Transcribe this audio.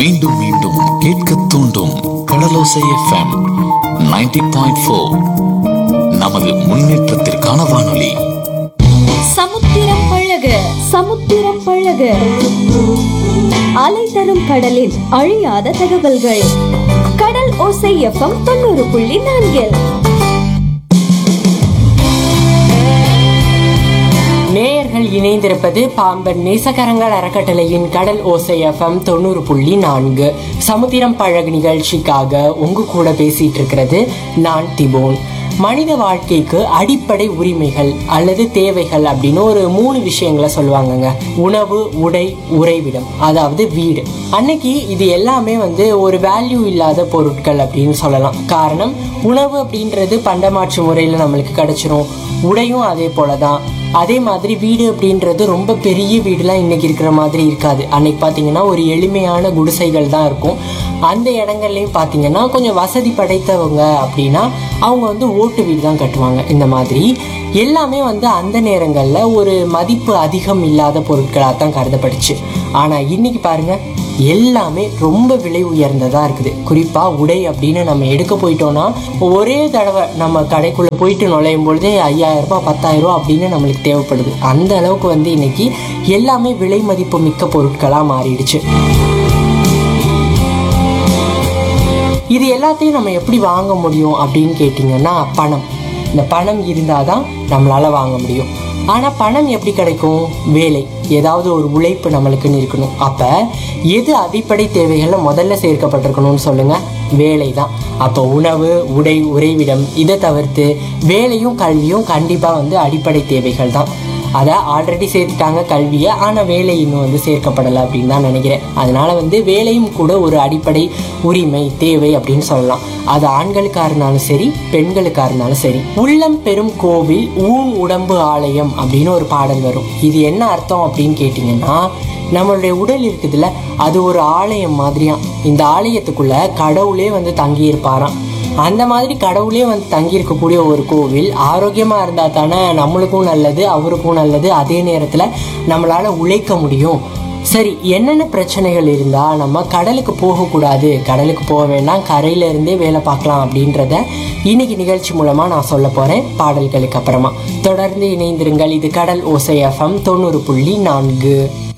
மீண்டும் மீண்டும் கேட்க தூண்டும் கடலோசை எஃப்எம் 90.4 பாயிண்ட் ஃபோர் நமது முன்னேற்றத்திற்கான வானொலி சமுத்திரம் பழக சமுத்திரம் பழக அலை தரும் கடலின் அழியாத தகவல்கள் கடல் ஓசை எஃப்எம் தொண்ணூறு புள்ளி நான்கில் நேயர்கள் இணைந்திருப்பது பாம்பன் நேசகரங்கள் அறக்கட்டளையின் கடல் ஓசை எஃப்எம் தொண்ணூறு புள்ளி நான்கு சமுத்திரம் பழகு நிகழ்ச்சிக்காக உங்க கூட பேசிட்டு இருக்கிறது நான் திபோன் மனித வாழ்க்கைக்கு அடிப்படை உரிமைகள் அல்லது தேவைகள் அப்படின்னு ஒரு மூணு விஷயங்களை சொல்லுவாங்கங்க உணவு உடை உறைவிடம் அதாவது வீடு அன்னைக்கு இது எல்லாமே வந்து ஒரு வேல்யூ இல்லாத பொருட்கள் அப்படின்னு சொல்லலாம் காரணம் உணவு அப்படின்றது பண்டமாற்று முறையில் நம்மளுக்கு கிடைச்சிரும் உடையும் அதே போல தான் அதே மாதிரி வீடு அப்படின்றது ரொம்ப பெரிய வீடுலாம் இன்னைக்கு இருக்கிற மாதிரி இருக்காது அன்னைக்கு பார்த்தீங்கன்னா ஒரு எளிமையான குடிசைகள் தான் இருக்கும் அந்த இடங்கள்லையும் பார்த்தீங்கன்னா கொஞ்சம் வசதி படைத்தவங்க அப்படின்னா அவங்க வந்து ஓட்டு வீடு தான் கட்டுவாங்க இந்த மாதிரி எல்லாமே வந்து அந்த நேரங்களில் ஒரு மதிப்பு அதிகம் இல்லாத பொருட்களாக தான் கருதப்பட்டுச்சு ஆனால் இன்னைக்கு பாருங்க எல்லாமே ரொம்ப விலை உயர்ந்ததாக இருக்குது குறிப்பாக உடை அப்படின்னு நம்ம எடுக்க போயிட்டோம்னா ஒரே தடவை நம்ம கடைக்குள்ளே போயிட்டு நுழையும் பொழுதே ஐயாயிரம் ரூபாய் பத்தாயிரம் ரூபாய் அப்படின்னு நம்மளுக்கு தேவைப்படுது அந்த அளவுக்கு வந்து இன்னைக்கு எல்லாமே விலை மதிப்பு மிக்க பொருட்களாக மாறிடுச்சு இது எல்லாத்தையும் நம்ம எப்படி வாங்க முடியும் அப்படின்னு கேட்டிங்கன்னா பணம் இந்த பணம் இருந்தால் தான் நம்மளால் வாங்க முடியும் ஆனால் பணம் எப்படி கிடைக்கும் வேலை ஏதாவது ஒரு உழைப்பு நம்மளுக்குன்னு இருக்கணும் அப்போ எது அடிப்படை தேவைகளில் முதல்ல சேர்க்கப்பட்டிருக்கணும்னு சொல்லுங்கள் வேலை தான் அப்போ உணவு உடை உறைவிடம் இதை தவிர்த்து வேலையும் கல்வியும் கண்டிப்பாக வந்து அடிப்படை தேவைகள் தான் அதை ஆல்ரெடி சேர்த்துட்டாங்க கல்வியை ஆனால் வேலை இன்னும் வந்து சேர்க்கப்படலை அப்படின்னு தான் நினைக்கிறேன் அதனால வந்து வேலையும் கூட ஒரு அடிப்படை உரிமை தேவை அப்படின்னு சொல்லலாம் அது ஆண்களுக்காக இருந்தாலும் சரி பெண்களுக்காக இருந்தாலும் சரி உள்ளம் பெரும் கோவில் ஊன் உடம்பு ஆலயம் அப்படின்னு ஒரு பாடல் வரும் இது என்ன அர்த்தம் அப்படின்னு கேட்டிங்கன்னா நம்மளுடைய உடல் இருக்குதுல்ல அது ஒரு ஆலயம் மாதிரியாம் இந்த ஆலயத்துக்குள்ள கடவுளே வந்து தங்கி இருப்பாராம் அந்த மாதிரி கடவுளே வந்து தங்கி இருக்கக்கூடிய ஒரு கோவில் ஆரோக்கியமா இருந்தா தானே நம்மளுக்கும் நல்லது அவருக்கும் நல்லது அதே நேரத்துல நம்மளால உழைக்க முடியும் சரி என்னென்ன பிரச்சனைகள் இருந்தா நம்ம கடலுக்கு போகக்கூடாது கடலுக்கு போக வேண்டாம் கரையில இருந்தே வேலை பார்க்கலாம் அப்படின்றத இன்னைக்கு நிகழ்ச்சி மூலமா நான் சொல்ல போறேன் பாடல்களுக்கு அப்புறமா தொடர்ந்து இணைந்திருங்கள் இது கடல் ஓசை எஃப்எம் தொண்ணூறு புள்ளி நான்கு